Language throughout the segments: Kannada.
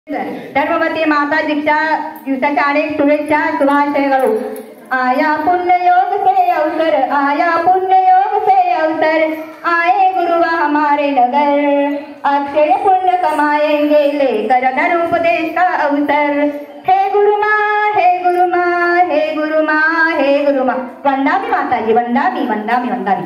धर्मवती माता दीक्षा दिवसाच्या अनेक शुभेच्छा शुभाशयಗಳು आया पुण्य योग से अवसर आया पुण्य योग से अवसर आए गुरुवा हमारे नगर अक्षय पुण्य कमाएंगे लेकर धर्म उपदेश का अवसर हे गुरु माँ हे गुरु माँ हे गुरु माँ हे गुरु माँ ವಂದಾಮಿ ಮಾತಾಜಿ ವಂದಾಮಿ ವಂದಾಮಿ ವಂದಾಮಿ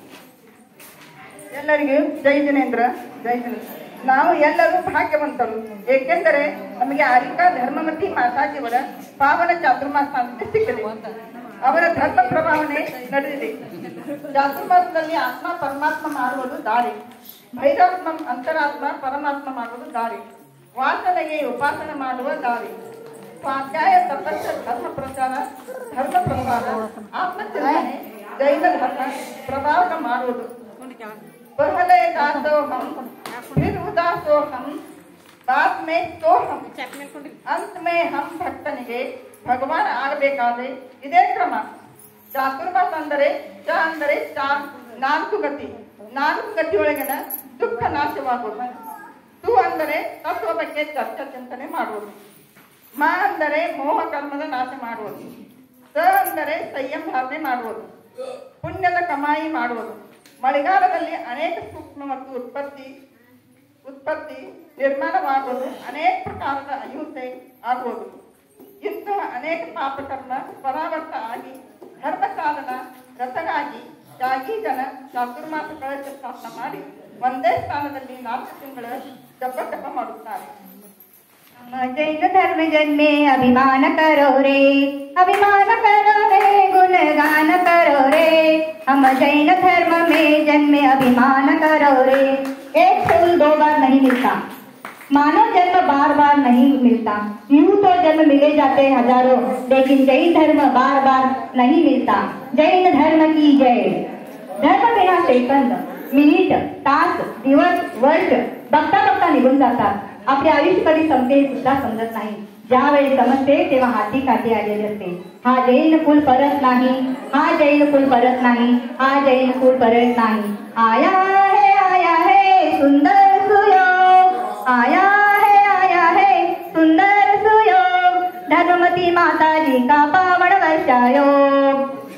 ಎಲ್ಲರಿಗೂ ಜೈ ಜನೇಂದ್ರ ಜೈ ಜನೇಂದ್ರ ನಾವು ಎಲ್ಲರೂ ಭಾಗ್ಯವಂತರು ಏಕೆಂದರೆ ನಮಗೆ ಆರಿಕಾ ಧರ್ಮಮತಿ ಮಾತಾಜಿಯವರ ಪಾವನ ಚಾತುರ್ಮಾಸ ಅಂತ ಸಿಕ್ಕಿದೆ ಅವರ ಧರ್ಮ ಪ್ರಭಾವನೆ ನಡೆದಿದೆ ಚಾತುರ್ಮಾಸದಲ್ಲಿ ಆತ್ಮ ಪರಮಾತ್ಮ ಮಾಡುವುದು ದಾರಿ ಭೈರಾತ್ಮ ಅಂತರಾತ್ಮ ಪರಮಾತ್ಮ ಮಾಡುವುದು ದಾರಿ ವಾಸನೆಗೆ ಉಪಾಸನೆ ಮಾಡುವ ದಾರಿ ಸ್ವಾಧ್ಯಾಯ ತಪಸ್ಸ ಧರ್ಮ ಪ್ರಚಾರ ಧರ್ಮ ಪ್ರಸಾರ ಆತ್ಮಚಿಂತನೆ ಜೈನ ಧರ್ಮ ಪ್ರಭಾವ ಮಾಡುವುದು पहले दासोहम फिर उदासोहम बाद में सोहम अंत में हम ಭಕ್ತನಿಗೆ ಭಗವಾನ್ ಆಗಬೇಕಾದ್ರೆ ಇದೇ ಕ್ರಮ ಚಾತುರ್ಮಾಸ ಅಂದರೆ ಚ ಅಂದರೆ ಚಾ ನಾಲ್ಕು ಗತಿ ನಾಲ್ಕು ಗತಿಯೊಳಗಿನ ದುಃಖ ನಾಶವಾಗುವುದು ತು ಅಂದರೆ ತತ್ವ ಬಗ್ಗೆ ಚರ್ಚೆ ಚಿಂತನೆ ಮಾಡುವುದು ಮ ಅಂದರೆ ಮೋಹ ಕರ್ಮದ ನಾಶ ಮಾಡುವುದು ಸ ಅಂದರೆ ಸಂಯಮ ಧಾರಣೆ ಮಾಡುವುದು ಪುಣ್ಯದ ಕಮಾಯಿ ಮಾಡುವುದು ಮಳೆಗಾಲದಲ್ಲಿ ಅನೇಕ ಸೂಕ್ಷ್ಮ ಮತ್ತು ಉತ್ಪತ್ತಿ ಉತ್ಪತ್ತಿ ನಿರ್ಮಾಣವಾಗುವುದು ಅನೇಕ ಪ್ರಕಾರದ ಅಹಿಂಸೆ ಆಗುವುದು ಇಂತಹ ಅನೇಕ ಪಾಪಕರ್ಮ ಪರಾವರ್ತ ಆಗಿ ಧರ್ಮ ಸಾಧನ ರಥಗಾಗಿ ತ್ಯಾಗಿ ಜನ ಚಾತುರ್ಮಾಸ ಕಳಶ ಸ್ಥಾಪನ ಮಾಡಿ ಒಂದೇ ಸ್ಥಾನದಲ್ಲಿ ನಾಲ್ಕು ತಿಂಗಳ ಜಪ ಜಪ ಮಾಡುತ್ತಾರೆ हम जैन धर्म जन्मे अभिमान करो रे अभिमान करो रे गुणगान करो रे हम जैन धर्म में जन्मे अभिमान करो रे एक फूल दो बार नहीं मिलता मानव जन्म बार बार नहीं मिलता यूं तो जन्म मिले जाते हैं हजारों लेकिन जैन धर्म बार बार नहीं मिलता जैन धर्म की जय धर्म बिना सेकंद मिनिट तास दिवस वर्ष बघता बघता निघून जातात आपले आयुष्य कधी संपते हे सुद्धा समजत नाही ज्यावेळी समजते तेव्हा हाती काठी आलेले असते हा जैन कुल परत नाही हा जैन कुल परत नाही हा जैन कुल परत नाही आया है आया है सुंदर सुयोग आया है आया है सुंदर सुयोग धर्ममती माताजी का पावन वर्षायोग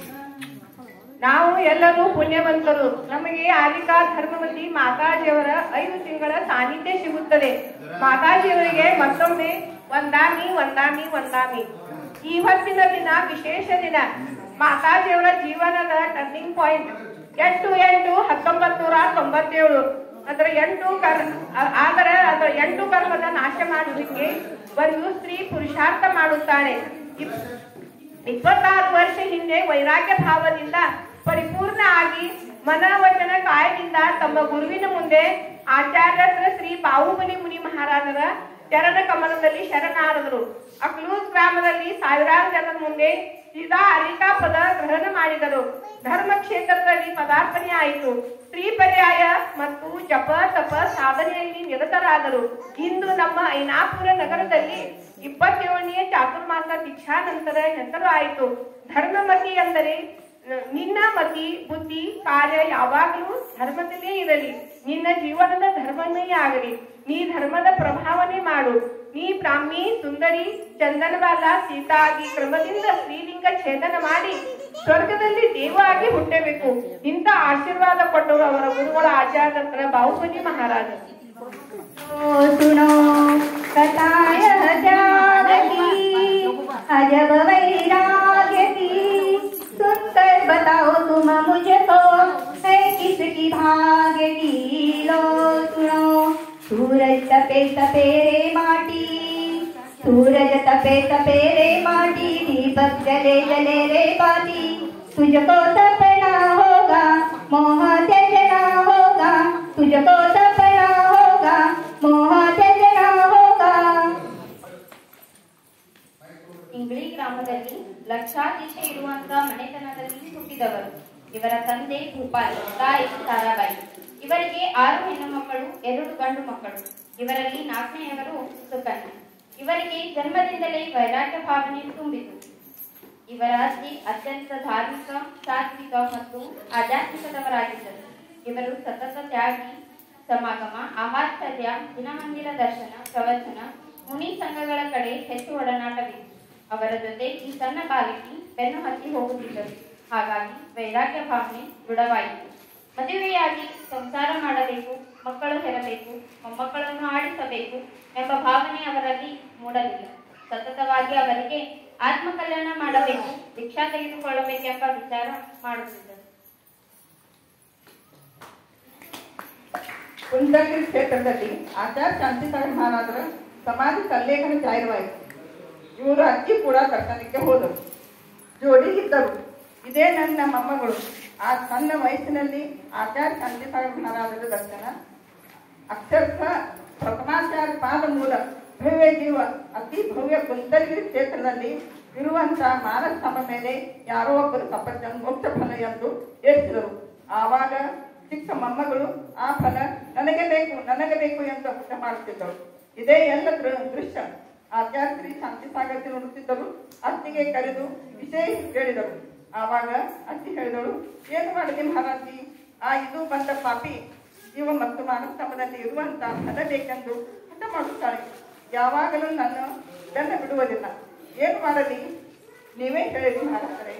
ನಾವು ಎಲ್ಲರೂ ಪುಣ್ಯವಂತರು ನಮಗೆ ಆಲಿಕಾ ಧರ್ಮವತಿ ಮಾತಾಜಿಯವರ ಐದು ತಿಂಗಳ ಸಾನ್ನಿಧ್ಯ ಸಿಗುತ್ತದೆ ಮಾತಾಜಿಯವರಿಗೆ ಮತ್ತೊಮ್ಮೆ ಒಂದಾಮಿ ಒಂದಾಮಿ ಒಂದಾಮಿ ಇವತ್ತಿನ ದಿನ ವಿಶೇಷ ದಿನ ಮಾತಾಜಿಯವರ ಜೀವನದ ಟರ್ನಿಂಗ್ ಪಾಯಿಂಟ್ ಎಂಟು ಎಂಟು ಹತ್ತೊಂಬತ್ ನೂರ ತೊಂಬತ್ತೇಳು ಅಂದ್ರೆ ಎಂಟು ಕರ್ ಆ- ಆದರೆ ಅದರ ಎಂಟು ಕರ್ಮದ ನಾಶ ಮಾಡುವುದಕ್ಕೆ ಒಂದು ಸ್ತ್ರೀ ಪುರುಷಾರ್ಥ ಮಾಡುತ್ತಾಳೆ ಇಪ್- ಇಪ್ಪತ್ತಾರು ವರ್ಷ ಹಿಂದೆ ವೈರಾಗ್ಯ ಭಾವದಿಂದ ಪರಿಪೂರ್ಣ ಆಗಿ ಮನವಚನ ಕಾಯದಿಂದ ತಮ್ಮ ಗುರುವಿನ ಮುಂದೆ ಆಚಾರ್ಯ ಶ್ರೀ ಬಾಹುಬಲಿ ಮುನಿ ಮಹಾರಾಜರ ಚರಣ ಕಮಲದಲ್ಲಿ ಶರಣಾರದರು ಅಕ್ಲೂಸ್ ಗ್ರಾಮದಲ್ಲಿ ಸಾವಿರಾರು ಜನರ ಮುಂದೆ ಸೀದಾ ಅರಿಕಾ ಪದ ಗ್ರಹಣ ಮಾಡಿದರು ಧರ್ಮ ಕ್ಷೇತ್ರದಲ್ಲಿ ಪದಾರ್ಪಣೆ ಆಯಿತು ಸ್ತ್ರೀ ಪರ್ಯಾಯ ಮತ್ತು ಜಪ ತಪ ಸಾಧನೆಯಲ್ಲಿ ನಿರತರಾದರು ಇಂದು ನಮ್ಮ ಐನಾಪುರ ನಗರದಲ್ಲಿ ಇಪ್ಪತ್ತೇಳನೆಯ ಚಾತುರ್ಮಾಸ ದೀಕ್ಷಾ ನಂತರ ಹೆಸರು ಆಯಿತು ಧರ್ಮಮತಿ ಅಂದರೆ ಅಹ್, ನಿನ್ನ ಮತಿ ಬುದ್ಧಿ ಕಾರ್ಯ ಯಾವಾಗಲೂ ಧರ್ಮದಲ್ಲೇ ಇರಲಿ ನಿನ್ನ ಜೀವನದ ಧರ್ಮನೇ ಆಗಲಿ ನೀ ಧರ್ಮದ ಪ್ರಭಾವನೆ ಮಾಡು ನೀ ಬ್ರಾಹ್ಮಿ ಸುಂದರಿ ಚಂದನವಾಲ ಸೀತಾ ಆಗಿ ಕ್ರಮದಿಂದ ಸ್ತ್ರೀಲಿಂಗ ಛೇದನ ಮಾಡಿ ಸ್ವರ್ಗದಲ್ಲಿ ದೇವ ಆಗಿ ಹುಟ್ಟಬೇಕು ಇಂಥ ಆಶೀರ್ವಾದ ಕೊಟ್ಟವರು ಅವರ ಗುರುಗಳ ಆಚಾರ್ಯ ಬಾಹುಬಲಿ ಮಹಾರಾಜ सुनो कथाय त्याग की अजब वैराग्य की सुनकर बताओ तुम मुझको है किसकी भाग्य की लो सुनो सूरज तपे तपे रे माटी सूरज तपे तपे रे माटी दीपक जले जले रे बाती तुझको तपना होगा मोह त्यजना होगा तुझको तपना होगा मोह त्यजना होगा ಇಂಗ್ಳಿ ಗ್ರಾಮದಲ್ಲಿ ಲಕ್ಷಾಧೀಶ ಇರುವಂತಹ ಮನೆತನದಲ್ಲಿ ಹುಟ್ಟಿದವರು ಇವರ ತಂದೆ ಭೂಪಾಲ್ ತಾಯಿ ತಾರಾಬಾಯಿ ಇವರಿಗೆ ಆರು ಹೆಣ್ಣು ಮಕ್ಕಳು ಎರಡು ಗಂಡು ಮಕ್ಕಳು ಇವರಲ್ಲಿ ನಾಲ್ಕನೆಯವರು ಸುಕನ್ಯ ಇವರಿಗೆ ಜನ್ಮದಿಂದಲೇ ವೈರಾಗ್ಯ ಭಾವನೆ ತುಂಬಿತು ಇವರ ಅಜ್ಜಿ ಅತ್ಯಂತ ಧಾರ್ಮಿಕ ಸಾತ್ವಿಕ ಮತ್ತು ಆಧ್ಯಾತ್ಮಿಕದವರಾಗಿದ್ದರು ಇವರು ಸತತ ತ್ಯಾಗಿ ಸಮಾಗಮ ಆಹಾರಚರ್ಯ ದಿನಮಂದಿರ ದರ್ಶನ ಪ್ರವಚನ ಸಂಘಗಳ ಕಡೆ ಹೆಚ್ಚು ಒಡನಾಟವಿತ್ತು ಅವರ ಜೊತೆ ಈ ಸಣ್ಣ ಬಾಲಕಿ ಬೆನ್ನು ಹತ್ತಿ ಹೋಗುತ್ತಿದ್ದರು ಹಾಗಾಗಿ ವೈರಾಗ್ಯ ಭಾವನೆ ದೃಢವಾಯಿತು ಮದುವೆಯಾಗಿ ಸಂಸಾರ ಮಾಡಬೇಕು ಮಕ್ಕಳು ಹೆರಬೇಕು ಮೊಮ್ಮಕ್ಕಳನ್ನು ಆಡಿಸಬೇಕು ಎಂಬ ಭಾವನೆ ಅವರಲ್ಲಿ ಮೂಡಲಿಲ್ಲ ಸತತವಾಗಿ ಅವರಿಗೆ ಆತ್ಮಕಲ್ಯಾಣ ಮಾಡಬೇಕು ಭಿಕ್ಷಾ ತೆಗೆದುಕೊಳ್ಳಬೇಕೆಂಬ ವಿಚಾರ ಮಾಡುತ್ತಿದ್ದರು ಕುಂದಗಿರಿ ಕ್ಷೇತ್ರದಲ್ಲಿ ಆಚಾರ್ಯ ಶಾಂತಿಸಾಗರ ಮಹಾರಾಜರ ಸಮಾಧಿ ಸಲ್ಲೇಖನ ಜಾಹೀರವಾಯಿತು ಇವರು ಅಜ್ಜಿ ಕೂಡ ದರ್ಶನಕ್ಕೆ ಹೋದರು ಜೋಡಿಗಿದ್ದರು ಇದೇ ನನ್ನ ಮೊಮ್ಮಗಳು ಆ ಸಣ್ಣ ವಯಸ್ಸಿನಲ್ಲಿ ಆಚಾರ್ಯ ಶಾಂತಿಸಾಗರ ಮಹಾರಾಜರ ದರ್ಶನ ಅಕ್ಷರಶಃ ಪ್ರಥಮಾಚಾರ್ಯ ಪಾದ ಮೂಲ ಭವ್ಯ ಜೀವ ಅತಿ ಭವ್ಯ ಕುಂದಗಿರಿ ಕ್ಷೇತ್ರದಲ್ಲಿ ಇರುವಂತಹ ಮಾನಸ್ತಂಭ ಮೇಲೆ ಯಾರೋ ಒಬ್ಬರು ತಪಸ್ಸ ಮೋಕ್ಷ ಫಲ ಎಂದು ಏರಿಸಿದರು ಆವಾಗ ಚಿಕ್ಕ ಮೊಮ್ಮಗಳು ಆ ಫಲ ನನಗೆ ಬೇಕು ನನಗೆ ಬೇಕು ಎಂದು ಹಠ ಮಾಡುತ್ತಿದ್ದರು ಇದೇ ಎಲ್ಲ ದೃ- ದೃಶ್ಯ ಆಚಾರ್ಯ ಶ್ರೀ ಶಾಂತಿ ಸಾಗರತಿ ನೋಡುತ್ತಿದ್ದರು ಅತ್ತಿಗೆ ಕರೆದು ವಿಷಯ ಕೇಳಿದರು ಆವಾಗ ಅತ್ತಿ ಹೇಳಿದಳು ಏನು ಮಾಡಿದೆ ಮಹಾರಾಜಿ ಆ ಇದು ಬಂದ ಪಾಪಿ ಜೀವ ಮತ್ತು ಮಾನಸ್ತಂಭದಲ್ಲಿ ಇರುವಂತ ಫಲ ಬೇಕೆಂದು ಹಠ ಮಾಡುತ್ತಾಳೆ ಯಾವಾಗಲೂ ನನ್ನ ಬೆನ್ನ ಬಿಡುವುದಿಲ್ಲ ಏನು ಮಾಡಲಿ ನೀವೇ ಹೇಳಿರಿ ಮಹಾರಾಜರೇ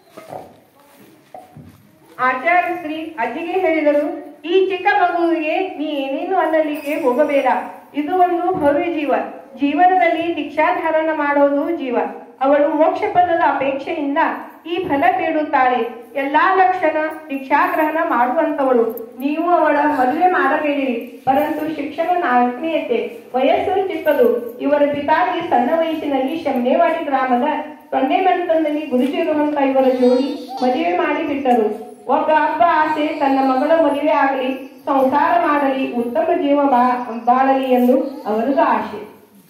ಆಚಾರ್ಯ ಶ್ರೀ ಅಜ್ಜಿಗೆ ಹೇಳಿದರು ಈ ಚಿಕ್ಕ ಮಗುವಿಗೆ ನೀ ಏನೇನು ಅನ್ನಲಿಕ್ಕೆ ಹೋಗಬೇಡ ಇದು ಒಂದು ಭವ್ಯ ಜೀವ ಜೀವನದಲ್ಲಿ ದೀಕ್ಷಾಧಾರಣ ಮಾಡೋದು ಜೀವ ಅವಳು ಮೋಕ್ಷ ಪದದ ಅಪೇಕ್ಷೆಯಿಂದ ಈ ಫಲ ಬೇಡುತ್ತಾಳೆ ಎಲ್ಲಾ ಲಕ್ಷಣ ದೀಕ್ಷಾಗ್ರಹಣ ಮಾಡುವಂತವಳು ನೀವು ಅವಳ ಮದುವೆ ಮಾಡಬೇಡಿರಿ ಪರಂತು ಶಿಕ್ಷಣ ನಾಲ್ಕನೆಯತೆ ವಯಸ್ಸು ಚಿಕ್ಕದು ಇವರ ಪಿತಾಗಿ ಸಣ್ಣ ವಯಸ್ಸಿನಲ್ಲಿ ಶಮ್ನೇವಾಡಿ ಗ್ರಾಮದ ತೊಂಡೆಮಂತದಲ್ಲಿ ಗುರುಜಿ ಇರುವಂತ ಇವರ ಜೋಡಿ ಮದುವೆ ಮಾಡಿ ಬಿಟ್ಟರು ಒಬ್ಬ ಅಬ್ಬ ಆಸೆ ತನ್ನ ಮಗಳ ಮದುವೆ ಆಗಲಿ ಸಂಸಾರ ಮಾಡಲಿ ಉತ್ತಮ ಜೀವ ಬಾ- ಬಾಳಲಿ ಎಂದು ಅವರಿಗೂ ಆಸೆ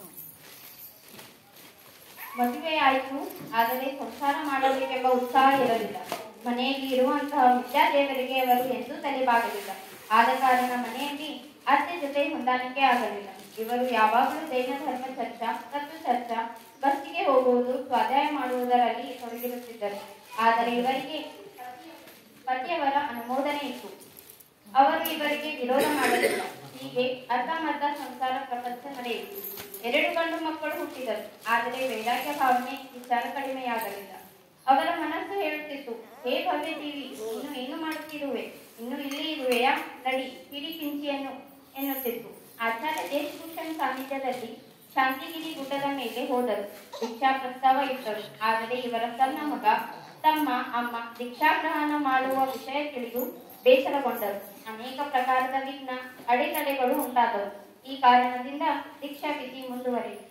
ಮದುವೆಯಾಯಿತು ಆದರೆ ಸಂಸಾರ ಮಾಡಬೇಕೆಂಬ ಉತ್ಸಾಹ ಇರಲಿಲ್ಲ ಮನೆಯಲ್ಲಿ ಇರುವಂತಹ ಮಿಥ್ಯಾ ದೇವರಿಗೆ ಅವರು ಎಂದೂ ತಲೆಬಾಗಲಿಲ್ಲ ಆದ ಕಾರಣ ಮನೆಯಲ್ಲಿ ಅತ್ತೆ ಜೊತೆ ಹೊಂದಾಣಿಕೆ ಆಗಲಿಲ್ಲ ಇವರು ಯಾವಾಗಲೂ ಜೈನ ಧರ್ಮ ಚರ್ಚಾ ತತ್ವ ಚರ್ಚಾ ಬಸ್ಸಿಗೆ ಹೋಗುವುದು ಸ್ವಾಧ್ಯಾಯ ಮಾಡುವುದರಲ್ಲಿ ತೊಡಗಿರುತ್ತಿದ್ದರು ಆದರೆ ಇವರಿಗೆ ಪತಿಯವರ ಅನುಮೋದನೆ ಇತ್ತು ಅವರು ಇವರಿಗೆ ವಿರೋಧ ಮಾಡಲಿಲ್ಲ ಹೀಗೆ ಅರ್ಧಮರ್ಧ ಸಂಸಾರ ಪ್ರಪಂಚ ನಡೆಯಿತು ಎರಡು ಗಂಡು ಮಕ್ಕಳು ಹುಟ್ಟಿದರು ಆದರೆ ವೈರಾಗ್ಯ ಭಾವನೆ ವಿಚಾರ ಕಡಿಮೆಯಾಗಲಿಲ್ಲ ಅವರ ಮನಸ್ಸು ಹೇಳುತ್ತಿತ್ತು ಹೇ ಭವ್ಯ ಜೀವಿ ನೀನು ಏನು ಮಾಡುತ್ತಿರುವೆ ಇನ್ನು ಇಲ್ಲಿ ಇರುವೆಯಾ ನಡಿ ಹಿಡಿ ಕಿಂಚಿಯನ್ನು ಎನ್ನುತ್ತಿತ್ತು ಆಚಾರ್ಯ ದೇಶಭೂಷಣ್ ಸಾನ್ನಿಧ್ಯದಲ್ಲಿ ಶಾಂತಿಗಿರಿ ಗುಡ್ಡದ ಮೇಲೆ ಹೋದರು ದೀಕ್ಷಾ ಪ್ರಸ್ತಾವ ಇಟ್ಟರು ಆದರೆ ಇವರ ಸಣ್ಣ ಮಗ ತಮ್ಮ ಅಮ್ಮ ದೀಕ್ಷಾಗ್ರಹಣ ಮಾಡುವ ವಿಷಯ ತಿಳಿದು ಬೇಸರಗೊಂಡರು ಅನೇಕ ಪ್ರಕಾರದ ವಿಘ್ನ ಅಡೆತಡೆಗಳು ಉಂಟಾದವು ಈ ಕಾರಣದಿಂದ ದೀಕ್ಷಾ ವಿಧಿ ಮುಂದುವರಿಯಿತು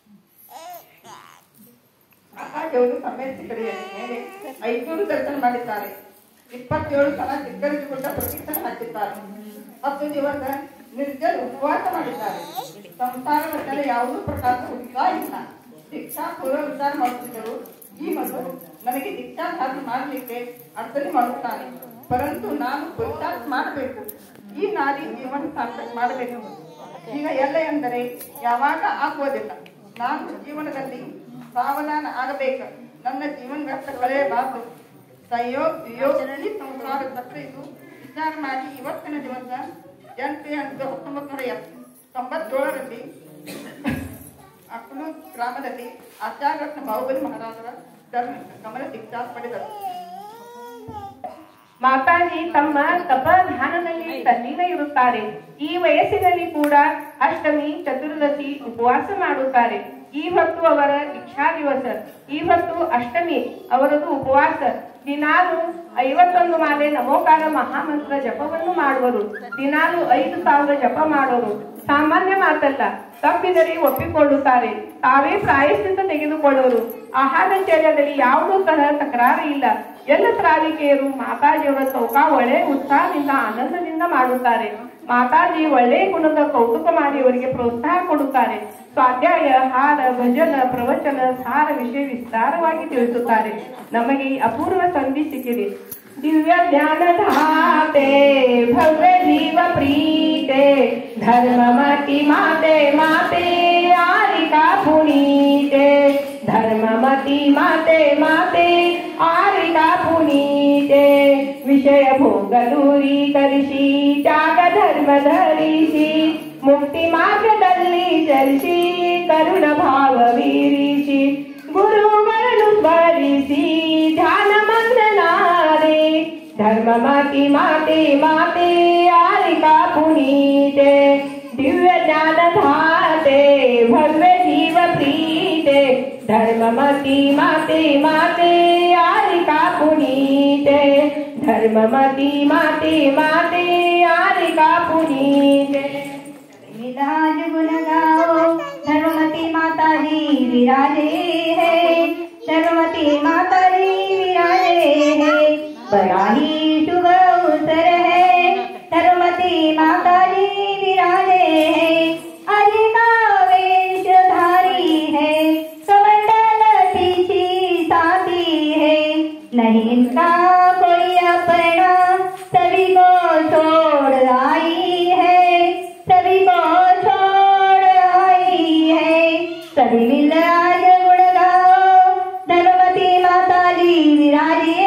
ಮಹಾದೇವರು ಸಮೇತ ಕಡೆಯಲ್ಲಿ ಮೇಲೆ ಐನೂರು ದರ್ಶನ ಮಾಡಿದ್ದಾರೆ ಇಪ್ಪತ್ತೇಳು ಸಲ ಚಿಕ್ಕರಿಸಿಕೊಂಡ ಪ್ರತಿಷ್ಠೆ ಹಾಕಿದ್ದಾರೆ ಹತ್ತು ದಿವಸ ನಿರ್ಜಲ ಉಪವಾಸ ಮಾಡಿದ್ದಾರೆ ಸಂಸಾರ ರಚನೆ ಯಾವುದೂ ಪ್ರಕಾರದ ಉತ್ಸಾಹ ಇಲ್ಲ ದೀಕ್ಷಾ ಪೂರ್ವ ವಿಚಾರ ಮಾಡುತ್ತಿದ್ದರು ಈ ಮಗು ನನಗೆ ದೀಕ್ಷಾಧಾರಣ ಮಾಡಲಿಕ್ಕೆ ಅರ್ಥನೆ ಮಾಡುತ್ತಾನೆ ಪರಂತು ನಾನು ಪುರುಷಾರ್ಥ ಮಾಡಬೇಕು ಈ ನಾರಿ ಜೀವನ ಸಾರ್ಥಕ ಮಾಡಬೇಕು ಈಗ ಎಲ್ಲ ಎಂದರೆ ಯಾವಾಗ ಆಗುವುದಿಲ್ಲ ನಾನು ಜೀವನದಲ್ಲಿ ಸಾವಧಾನ ಆಗಬೇಕು ನನ್ನ ಜೀವನ ವ್ಯರ್ಥ ಕಳೆಯಬಾರದು ಸಂಯೋಗ ವಿಯೋಗದಲ್ಲಿ ಸಂಸಾರ ಚಕ್ರ ಇದು ವಿಚಾರ ಮಾಡಿ ಇವತ್ತಿನ ದಿವಸ ಎಂಟು ಎಂಟು ಹತ್ತೊಂಬತ್ತು ನೂರ ಎಪ್- ತೊಂಬತ್ತೇಳರಲ್ಲಿ ಅಕ್ಕಲು ಗ್ರಾಮದಲ್ಲಿ ಆಚಾರ್ಯರತ್ನ ಬಾಹುಬಲಿ ಮಹಾರಾಜರ ಧರ್ಮ ಕಮಲ ದೀಕ್ಷಾ ಪಡೆದರು ಮಾತಾಜಿ ತಮ್ಮ ತಪ ಧ್ಯಾನದಲ್ಲಿ ತಲ್ಲೀನ ಇರುತ್ತಾರೆ ಈ ವಯಸ್ಸಿನಲ್ಲಿ ಕೂಡ ಅಷ್ಟಮಿ ಚತುರ್ದಶಿ ಉಪವಾಸ ಮಾಡುತ್ತಾರೆ ಈ ಹೊತ್ತು ಅವರ ದೀಕ್ಷಾ ದಿವಸ ಈ ಹೊತ್ತು ಅಷ್ಟಮಿ ಅವರದು ಉಪವಾಸ ದಿನಾಲು ಐವತ್ತೊಂದು ಮಾಲೆ ನಮೋಕಾರ ಮಹಾಮಂತ್ರ ಜಪವನ್ನು ಮಾಡುವರು ದಿನಾಲು ಐದು ಸಾವಿರ ಜಪ ಮಾಡೋರು ಸಾಮಾನ್ಯ ಮಾತಲ್ಲ ತಪ್ಪಿದರೆ ಒಪ್ಪಿಕೊಳ್ಳುತ್ತಾರೆ ತಾವೇ ಪ್ರಾಯಶ್ಚಿತ್ತ ತೆಗೆದುಕೊಳ್ಳೋರು ಆಹಾರಚರ್ಯದಲ್ಲಿ ಯಾವುದೂ ತರಹ ತಕರಾರು ಇಲ್ಲ ಎಲ್ಲ ಶ್ರಾವಿಕೆಯರು ಮಾತಾಜಿಯವರ ಚೌಕ ಒಳ್ಳೆ ಉತ್ಸಾಹದಿಂದ ಆನಂದದಿಂದ ಮಾಡುತ್ತಾರೆ ಮಾತಾಜಿ ಒಳ್ಳೆ ಗುಣದ ಕೌತುಕ ಮಾಡಿ ಅವರಿಗೆ ಪ್ರೋತ್ಸಾಹ ಕೊಡುತ್ತಾರೆ ಸ್ವಾಧ್ಯಾಯ ಹಾರ ಭಜನ ಪ್ರವಚನ ಸಾರ ವಿಷಯ ವಿಸ್ತಾರವಾಗಿ ತಿಳಿಸುತ್ತಾರೆ ನಮಗೆ ಈ ಅಪೂರ್ವ ಸಂಧಿ ಸಿಕ್ಕಿದೆ ದಿವ್ಯ ಜ್ಞಾನ ಧಾತೆ ಭವ್ಯ ಜೀವ ಪ್ರೀತೆ ಧರ್ಮಮತಿ ಮಾತೆ ಮಾತೆ ಆರಿಕಾ ಪುನೀತೆ ಧರ್ಮಮತಿ ಮಾತೆ ಮಾತೆ ಆರಿಕಾ ಪುನೀತೆ ವಿಷಯ ಭೋಗ ದೂರೀಕರಿಸಿ ತ್ಯಾಗ ಧರ್ಮ ಧರಿಸಿ ಮುಕ್ತಿ ಮಾರ್ಗದಲ್ಲಿ ಚಲಿಸಿ ಕರುಣ ಭಾವ धर्ममती माते माते आलिका पुनीते दिव्य ज्ञान धाते भव्य जीव प्रीते धर्ममती माते माते आलिका पुनीते धर्ममती माते माते आलिका पुनीते विराज गुण गाओ धर्मवती माता जी विराजे है धर्मवती माता जी विराजे है बड़ा ही शुभ अवसर है धर्मवती माता जी विराजे है अधिका वेशधारी है कमंडल तीसी साथी है नहीं इनका कोई अपना सभी को छोड़ आई है सभी को छोड़ आई है सभी मिल आज गुण गाओ धर्मवती माता जी विराजी